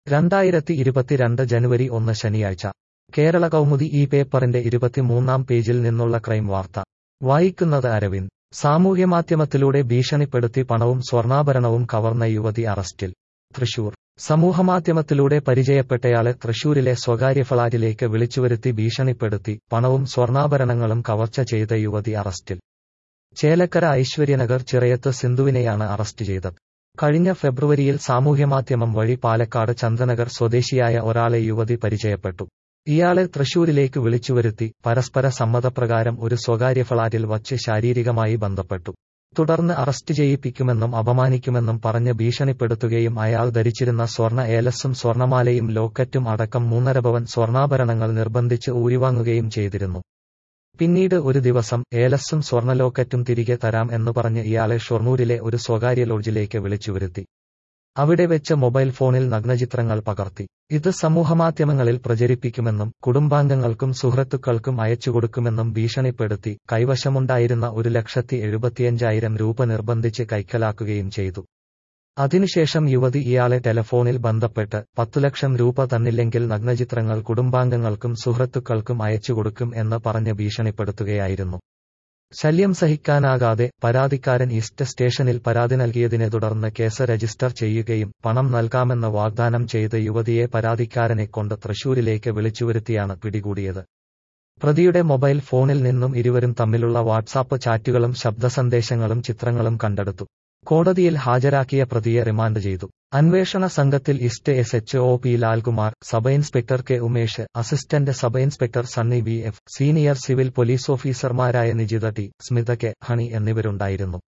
രണ്ടായിരത്തി ഇരുപത്തിരണ്ട് ജനുവരി ഒന്ന് ശനിയാഴ്ച കേരള കൗമുദി ഈ പേപ്പറിന്റെ ഇരുപത്തിമൂന്നാം പേജിൽ നിന്നുള്ള ക്രൈം വാർത്ത വായിക്കുന്നത് അരവിന്ദ് സാമൂഹ്യമാധ്യമത്തിലൂടെ ഭീഷണിപ്പെടുത്തി പണവും സ്വർണ്ണാഭരണവും കവർന്ന യുവതി അറസ്റ്റിൽ തൃശൂർ സമൂഹമാധ്യമത്തിലൂടെ പരിചയപ്പെട്ടയാളെ തൃശൂരിലെ സ്വകാര്യ ഫ്ളാറ്റിലേക്ക് വിളിച്ചുവരുത്തി ഭീഷണിപ്പെടുത്തി പണവും സ്വർണ്ണാഭരണങ്ങളും കവർച്ച ചെയ്ത യുവതി അറസ്റ്റിൽ ചേലക്കര ഐശ്വര്യനഗർ ചിറയത്ത് സിന്ധുവിനെയാണ് അറസ്റ്റ് ചെയ്തത് കഴിഞ്ഞ ഫെബ്രുവരിയിൽ സാമൂഹ്യമാധ്യമം വഴി പാലക്കാട് ചന്ദ്രനഗർ സ്വദേശിയായ ഒരാളെ യുവതി പരിചയപ്പെട്ടു ഇയാളെ തൃശൂരിലേക്ക് വിളിച്ചുവരുത്തി പരസ്പര സമ്മതപ്രകാരം ഒരു സ്വകാര്യ ഫ്ളാറ്റിൽ വച്ച് ശാരീരികമായി ബന്ധപ്പെട്ടു തുടർന്ന് അറസ്റ്റ് ചെയ്യിപ്പിക്കുമെന്നും അപമാനിക്കുമെന്നും പറഞ്ഞ് ഭീഷണിപ്പെടുത്തുകയും അയാൾ ധരിച്ചിരുന്ന സ്വർണ്ണ ഏലസും സ്വർണമാലയും ലോക്കറ്റും അടക്കം മൂന്നര പവൻ സ്വർണ്ണാഭരണങ്ങൾ നിർബന്ധിച്ച് ഊരിവാങ്ങുകയും ചെയ്തിരുന്നു പിന്നീട് ഒരു ദിവസം ഏലസും സ്വർണ്ണലോക്കറ്റും തിരികെ തരാം എന്ന് പറഞ്ഞ് ഇയാളെ ഷൊർണൂരിലെ ഒരു സ്വകാര്യ ലോഡ്ജിലേക്ക് വിളിച്ചുവരുത്തി അവിടെ വെച്ച് മൊബൈൽ ഫോണിൽ നഗ്നചിത്രങ്ങൾ പകർത്തി ഇത് സമൂഹമാധ്യമങ്ങളിൽ പ്രചരിപ്പിക്കുമെന്നും കുടുംബാംഗങ്ങൾക്കും സുഹൃത്തുക്കൾക്കും അയച്ചുകൊടുക്കുമെന്നും ഭീഷണിപ്പെടുത്തി കൈവശമുണ്ടായിരുന്ന ഒരു ലക്ഷത്തി എഴുപത്തിയഞ്ചായിരം രൂപ നിർബന്ധിച്ച് കൈക്കലാക്കുകയും ചെയ്തു അതിനുശേഷം യുവതി ഇയാളെ ടെലഫോണിൽ ബന്ധപ്പെട്ട് പത്തു ലക്ഷം രൂപ തന്നില്ലെങ്കിൽ നഗ്നചിത്രങ്ങൾ കുടുംബാംഗങ്ങൾക്കും സുഹൃത്തുക്കൾക്കും അയച്ചുകൊടുക്കും എന്ന് പറഞ്ഞ് ഭീഷണിപ്പെടുത്തുകയായിരുന്നു ശല്യം സഹിക്കാനാകാതെ പരാതിക്കാരൻ ഈസ്റ്റ് സ്റ്റേഷനിൽ പരാതി നൽകിയതിനെ തുടർന്ന് കേസ് രജിസ്റ്റർ ചെയ്യുകയും പണം നൽകാമെന്ന് വാഗ്ദാനം ചെയ്ത് യുവതിയെ പരാതിക്കാരനെ കൊണ്ട് തൃശൂരിലേക്ക് വിളിച്ചുവരുത്തിയാണ് പിടികൂടിയത് പ്രതിയുടെ മൊബൈൽ ഫോണിൽ നിന്നും ഇരുവരും തമ്മിലുള്ള വാട്സാപ്പ് ചാറ്റുകളും ശബ്ദസന്ദേശങ്ങളും ചിത്രങ്ങളും കണ്ടെടുത്തു കോടതിയിൽ ഹാജരാക്കിയ പ്രതിയെ റിമാൻഡ് ചെയ്തു അന്വേഷണ സംഘത്തിൽ east S H O P Lalkumar sub inspector K Umesh assistant sub inspector Sunny B F senior civil police ഓഫീസർമാരായ Nijitha T Smitha K Honey എന്നിവരുണ്ടായിരുന്നു